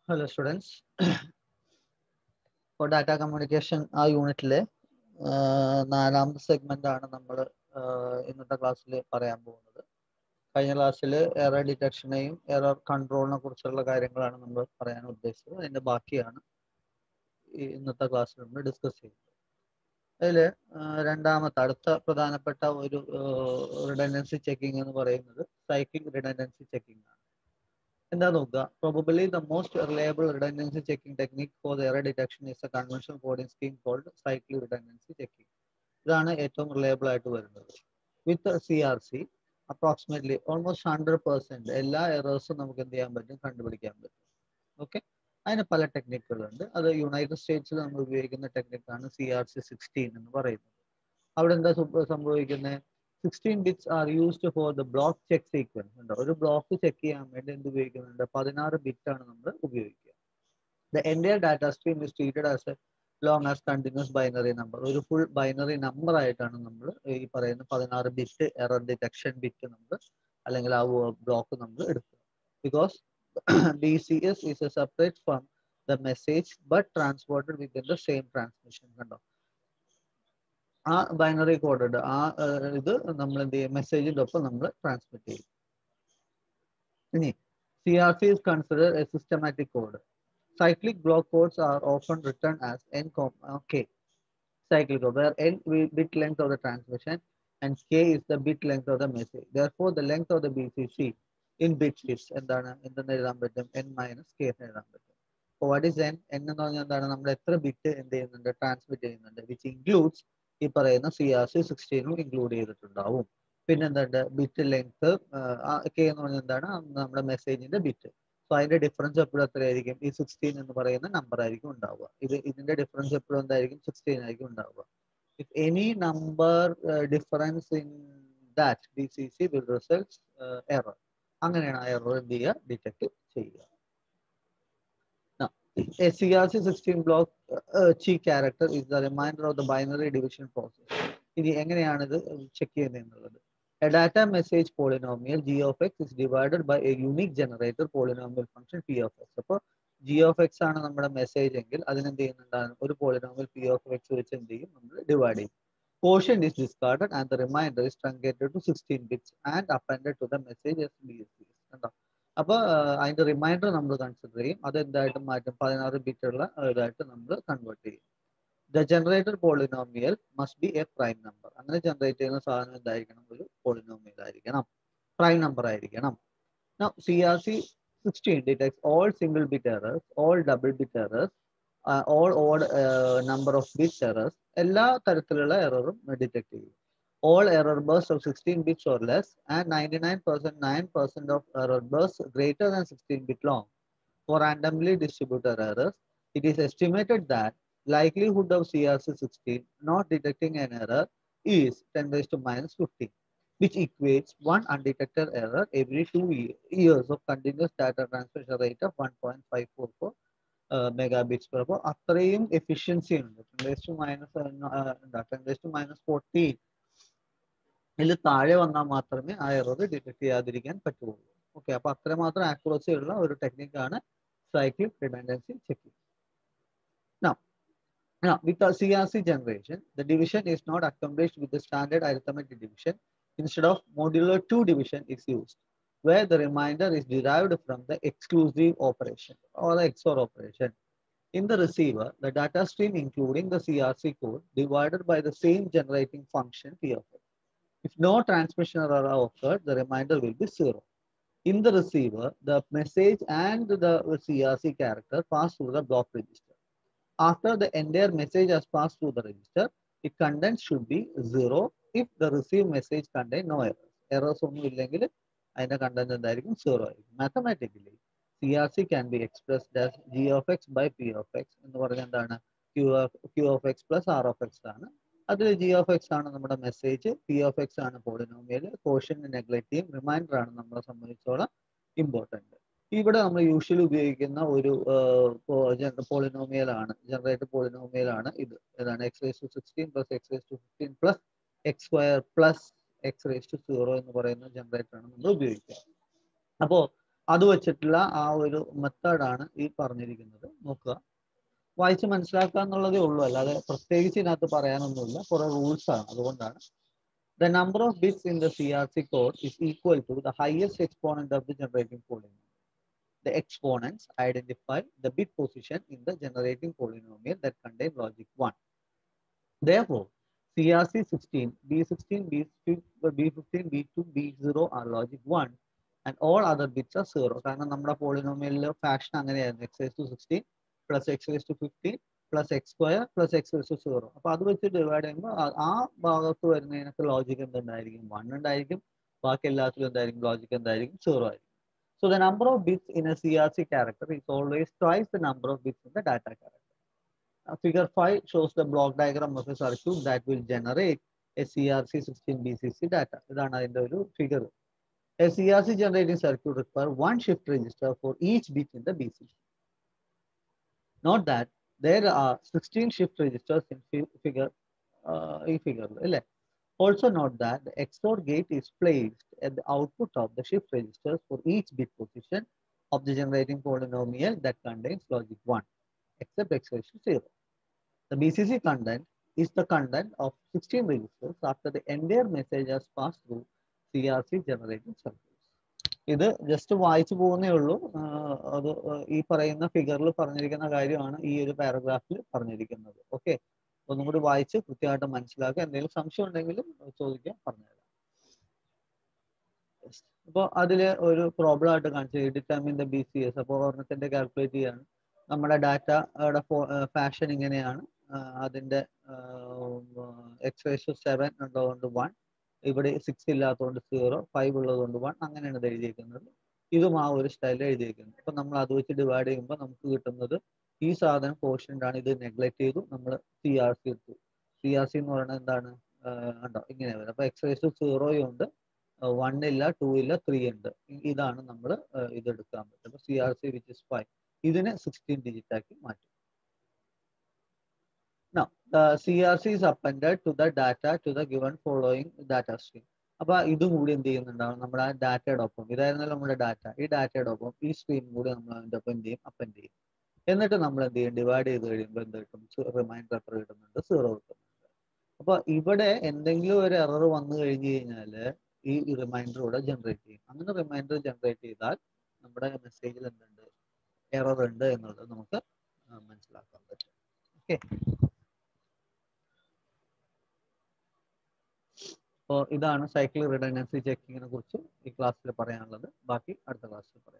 Hello students ഇപ്പോൾ data communication ആ യൂണിറ്റിലെ നാലാമത്തെ സെഗ്മെന്റ് ആണ് നമ്മൾ ഇന്നത്തെ ക്ലാസ്സിൽ പറയാൻ പോകുന്നത് കഴിഞ്ഞ ക്ലാസ്സിൽ എറർ ഡിറ്റക്ഷനെയും എറർ കൺട്രോളിനെ കുറിച്ചുള്ള കാര്യങ്ങളാണ് നമ്മൾ പറയാൻ ഉദ്ദേശിച്ചത് അതിന്റെ ബാക്കിയാണ് ഈ ഇന്നത്തെ ക്ലാസ്സിൽ നമ്മൾ ഡിസ്കസ് ചെയ്യുന്നത് അതിൽ രണ്ടാമത്തെ അടുത്ത പ്രധാനപ്പെട്ട ഒരു റിഡൻഡൻസി ചെക്കിംഗ് എന്ന് പറയുന്നത് സൈക്ലിക് റിഡൻഡൻസി ചെക്കിംഗ് ആണ് എന്താ നോക്കുക probably the most reliable redundancy checking technique for the error detection is a conventional coding scheme called cyclic redundancy checking ഇതാണ് ഏറ്റവും റിലയബിൾ ആയിട്ട് വരുന്നത് with C R C approximately almost hundred percent എല്ലാ എറേഴ്സും നമുക്ക് എന്ത് ചെയ്യാൻ പറ്റും കണ്ടുപിടിക്കാൻ പറ്റും ഓക്കെ അതിന് പല ടെക്നിക്കുകളുണ്ട് അത് യുണൈറ്റഡ് സ്റ്റേറ്റ്സിൽ നമ്മൾ ഉപയോഗിക്കുന്ന ടെക്നിക്കാണ് സി ആർ സി സിക്സ്റ്റീൻ എന്ന് പറയുന്നത് അവിടെ എന്താ സംഭവിക്കുന്നത് sixteen bits are used for the block check sequence ഉണ്ട് ഒരു ബ്ലോക്ക് ചെക്ക് ചെയ്യാൻ വേണ്ടി എന്ത് ഉപയോഗിക്കുന്നുണ്ട് പതിനാറ് ബിറ്റ് ആണ് നമ്മൾ ഉപയോഗിക്കുക ദ എൻ്റെ data stream is treated as a long as continuous binary number ഒരു ഫുൾ ബൈനറി നമ്പർ ആയിട്ടാണ് നമ്മൾ ഈ പറയുന്ന പതിനാറ് ബിറ്റ് എറർ ഡിറ്റക്ഷൻ ബിറ്റ് നമ്മൾ അല്ലെങ്കിൽ ആ ബ്ലോക്ക് നമ്മൾ എടുക്കുക because B C S is a separate from the message but transported within the same transmission കണ്ടോ ആ ബൈനറി കോഡ് ആ ഇത് നമ്മൾ എന്ത് ചെയ്യും മെസ്സേജിന്റെ ഒപ്പം നമ്മൾ ട്രാൻസ്മിറ്റ് ചെയ്യും ഇനി C R C is consider a systematic code cyclic block codes are often written as n k cyclic code where n bit length of the transmission and k is the bit length of the message therefore the length of the bcc in bits is എന്താണ് എന്തെന്ന് എഴുതാൻ പറ്റും n minus k എന്ന് എഴുതാൻ പറ്റും അപ്പോൾ what is n n എന്ന് പറഞ്ഞാൽ എന്താണ് നമ്മൾ എത്ര ബിറ്റ് എന്ത് ചെയ്യുന്നുണ്ട് ട്രാൻസ്മിറ്റ് ചെയ്യുന്നുണ്ട് വിച്ച് ഇൻക്ലൂഡ്സ് ഈ പറയുന്ന സി ആർ സി സിക്സ്റ്റീനും ഇൻക്ലൂഡ് ചെയ്തിട്ടുണ്ടാവും പിന്നെ എന്തുണ്ട് ബിറ്റ് ലെങ്ത് കെ എന്ന് പറഞ്ഞാൽ എന്താണ് നമ്മുടെ മെസ്സേജിന്റെ ബിറ്റ് സോ അതിന്റെ ഡിഫറൻസ് എപ്പോഴും എത്രയായിരിക്കും ഈ സിക്സ്റ്റീൻ എന്ന് പറയുന്ന നമ്പർ ആയിരിക്കും ഉണ്ടാവുക ഇത് ഇതിന്റെ ഡിഫറൻസ് എപ്പോഴും എന്തായിരിക്കും സിക്സ്റ്റീൻ ആയിരിക്കും ഉണ്ടാവുക if any number difference in that D C C will result error അങ്ങനെയാണ് ആ എറർ എന്ത് ചെയ്യുക ഡിറ്റക്ട് ചെയ്യുക A CRC 16 block uh, chi character is the reminder of the binary division process. ഇനി എങ്ങനെയാണ് ഇത് ചെക്ക് ചെയ്യുന്നത് എന്നുള്ളത് A data message polynomial g of x is divided by a unique generator polynomial function p of x. അപ്പോൾ g of x ആണ് നമ്മുടെ message എങ്കിൽ അതിനെന്ത് ചെയ്യുന്നുണ്ടാണ് ഒരു പോളിനോമിയൽ p of x വെച്ച് എന്ത് ചെയ്യും നമ്മൾ ഡിവൈഡ് ചെയ്യും Quotient is discarded and the remainder is truncated to 16 bits and appended to the message as BSC. കണ്ടോ അപ്പോൾ അതിന്റെ റിമൈൻഡർ നമ്മൾ കൺസിഡർ ചെയ്യും അത് എന്തായിട്ട് മാറ്റും പതിനാറ് ബിറ്റ് ഉള്ള ഇതായിട്ട് നമ്മൾ കൺവേർട്ട് ചെയ്യും the generator polynomial must be a prime number അങ്ങനെ ജനറേറ്റ് ചെയ്യുന്ന സാധനം എന്തായിരിക്കണം ഒരു പോളിനോമിയൽ ആയിരിക്കണം പ്രൈം നമ്പർ ആയിരിക്കണം C R C sixteen detects all single bit errors all double bit errors all odd number of bit errors എല്ലാ തരത്തിലുള്ള എററും ഡിറ്റക്ട് ചെയ്യും all error bursts of 16 bits or less and 99% 9% of error bursts greater than 16 bit long. For randomly distributed errors, it is estimated that likelihood of CRC16 not detecting an error is 10 raised to minus 15, which equates one undetected error every two years of continuous data transmission rate of 1.544 megabits per അപ്പോൾ അത്രയും efficiency ഉണ്ട് ten raise to minus ten raise to minus fourteen ഇതിൽ താഴെ വന്നാൽ മാത്രമേ ആ error detect ചെയ്യാതിരിക്കാൻ പറ്റുള്ളൂ ഓക്കെ അപ്പൊ അത്രമാത്രം ആക്യുറസി ഉള്ള ഒരു ടെക്നിക്കാണ് cyclic redundancy checking Now, now with the CRC generation, the division is not accomplished with the standard arithmetic division. Instead of modular 2 division is used, where the remainder is derived from the exclusive operation or the XOR operation. In the receiver, the data stream including the CRC code divided by the same generating function P of x. If no transmission error occurred, the remainder will be zero. In the receiver, the message and the CRC character pass through the block register. After the entire message has passed through the register, the content should be zero if the received message contain no errors. Errors ഒന്നും ഇല്ലെങ്കിൽ അതിന്റെ content എന്തായിരിക്കും zero ആയിരിക്കും mathematically C R C can be expressed as G of X by P of X എന്ന് പറഞ്ഞാൽ എന്താണ് Q Q of X plus R of X ആണ് അതിൽ ജി ഓഫ് എക്സ് ആണ് നമ്മുടെ മെസ്സേജ് പി ഓഫ് എക്സ് ആണ് polynomial quotient neglect ചെയ്യും remainder ആണ് നമ്മളെ സംബന്ധിച്ചോളം ഇമ്പോർട്ടന്റ് ഇവിടെ നമ്മൾ യൂഷ്വലി ഉപയോഗിക്കുന്ന ഒരു പോളിനോമിയൽ ആണ് ജനറേറ്റർ പോളിനോമിയൽ ആണ് ഇത് ഏതാണ് X raise to sixteen plus X raise to fifteen plus X square plus X raise to zero എന്ന് പറയുന്ന ജനറേറ്റർ ആണ് നമ്മൾ ഉപയോഗിക്കുക അപ്പോ അത് വെച്ചിട്ടുള്ള ആ ഒരു മെത്തേഡാണ് ഈ പറഞ്ഞിരിക്കുന്നത് നോക്കുക വായിച്ച് മനസ്സിലാക്കുക എന്നുള്ളതേ ഉള്ളൂ അല്ലാതെ പ്രത്യേകിച്ച് ഇതിനകത്ത് പറയാനൊന്നുമില്ല കുറെ റൂൾസ് ആണ് അതുകൊണ്ടാണ് the number of bits in the C R C code is equal to the highest exponent of the generating polynomial The exponents identify the bit position in the generating polynomial that contain logic 1. Therefore, CRC 16, B16, B15, B2, B0 are logic 1 and all other bits are 0. കാരണം നമ്മുടെ പോളിനോമിയലിലെ fashion അങ്ങനെയായിരുന്നു X എസ് to sixteen plus X എസ് to fifteen plus X square plus X എസ് to zero അപ്പൊ അത് വെച്ച് ഡിവൈഡ് ചെയ്യുമ്പോൾ ആ ഭാഗത്ത് വരുന്നതിനൊക്കെ ലോജിക് എന്തുണ്ടായിരിക്കും വൺ ഉണ്ടായിരിക്കും ബാക്കി എല്ലാത്തിലും എന്തായിരിക്കും ലോജിക് എന്തായിരിക്കും സീറോ ആയിരിക്കും So the number of bits in a CRC character is always twice the number of bits in the data character. Uh, figure 5 shows the block diagram of a circuit that will generate a CRC 16 BCC data. ഇതാണ് അതിന്റെ ഒരു figure. A CRC generating circuit require one shift register for each bit in the BCC. Note that there are 16 shift registers in fi- figure uh, ഈ figure അല്ലേ Also note that the XOR gate is placed at the output of the shift registers for each bit position of the generating polynomial that contains logic 1, except x raised to 0. The BCC content is the content of 16 registers after the entire message has passed through CRC generating circuits. ഇത് just വായിച്ചു പോകുന്നേ ഉള്ളൂ ആഹ് അത് ഈ പറയുന്ന ഫിഗറിൽ പറഞ്ഞിരിക്കുന്ന കാര്യമാണ് ഈ ഒരു പാരഗ്രാഫിൽ പറഞ്ഞിരിക്കുന്നത് ഓക്കെ ഒന്നും കൂടി വായിച്ച് കൃത്യമായിട്ട് മനസ്സിലാക്കുക എന്തെങ്കിലും സംശയം ഉണ്ടെങ്കിലും ചോദിക്കാൻ പറഞ്ഞുതരാം അപ്പോൾ അതിൽ ഒരു പ്രോബ്ലം ആയിട്ട് കാണിച്ചു determine the B C S അപ്പോൾ ഒരെണ്ണത്തിന്റെ കാൽക്കുലേറ്റ് ചെയ്യാണ് നമ്മുടെ ഡാറ്റയുടെ ഫാഷൻ ഇങ്ങനെയാണ് ആഹ് അതിന്റെ എക്സ് റേഷ്യോ സെവൻ ഉള്ളതുകൊണ്ട് വൺ ഇവിടെ സിക്സ് ഇല്ലാത്തതുകൊണ്ട് സീറോ ഫൈവ് ഉള്ളതുകൊണ്ട് വൺ അങ്ങനെയാണ് ഇത് എഴുതിയിരിക്കുന്നത് ഇതും ആ ഒരു സ്റ്റൈലിൽ എഴുതിയിരിക്കുന്നത് അപ്പൊ നമ്മൾ അത് വെച്ച് ഡിവൈഡ് ചെയ്യുമ്പോൾ നമുക്ക് കിട്ടുന്നത് ഈ സാധനം കോഷ്യന്റ് ആണ് ഇത് നെഗ്ലക്ട് ചെയ്തു നമ്മൾ സി ആർ സി എടുത്തു സി ആർ സി എന്ന് പറയുന്നത് എന്താണ് ഉണ്ടോ ഇങ്ങനെ വരും അപ്പൊ എക്സ് റേസ് സീറോയും ഉണ്ട് വൺ ഇല്ല ടു ഇല്ല ത്രീ ഉണ്ട് ഇതാണ് നമ്മൾ ഇത് എടുക്കാൻ പറ്റും അപ്പൊ C R C which is five ഇതിനെ സിക്സ്റ്റീൻ ഡിജിറ്റ് ആക്കി മാറ്റും Now, the CRC is appended to the data to the given following data stream. അപ്പൊ ഇതും കൂടി എന്ത് ചെയ്യുന്നുണ്ടാവും നമ്മുടെ ആ ഡാറ്റയുടെ ഒപ്പം ഇതായിരുന്നല്ലോ നമ്മുടെ ഡാറ്റ ഈ ഡാറ്റയുടെ ഒപ്പം ഈ സ്ട്രീം കൂടി നമ്മൾ അതിന്റെ ഒപ്പം എന്ത് ചെയ്യും അപ്പൻഡ് ചെയ്യും എന്നിട്ട് നമ്മൾ എന്ത് ചെയ്യും ഡിവൈഡ് ചെയ്ത് കഴിയുമ്പോൾ എന്ത് കിട്ടും റിമൈൻഡർ എത്ര കിട്ടുന്നുണ്ട് സീറോ കിട്ടുന്നുണ്ട് അപ്പൊ ഇവിടെ എന്തെങ്കിലും ഒരു എറർ വന്നു കഴിഞ്ഞു കഴിഞ്ഞാല് ഈ റിമൈൻഡർ ഇവിടെ ജനറേറ്റ് ചെയ്യും അങ്ങനെ റിമൈൻഡർ ജനറേറ്റ് ചെയ്താൽ നമ്മുടെ മെസ്സേജിൽ എന്തുണ്ട് എറർ ഉണ്ട് എന്നുള്ളത് നമുക്ക് മനസ്സിലാക്കാൻ പറ്റും ഓക്കെ അപ്പോൾ ഇതാണ് സൈക്കിൾ റിഡൻഡൻസി ചെക്കിങ്ങിനെ കുറിച്ച് ഈ ക്ലാസ്സിൽ പറയാനുള്ളത് ബാക്കി അടുത്ത ക്ലാസ്സിൽ പറയാം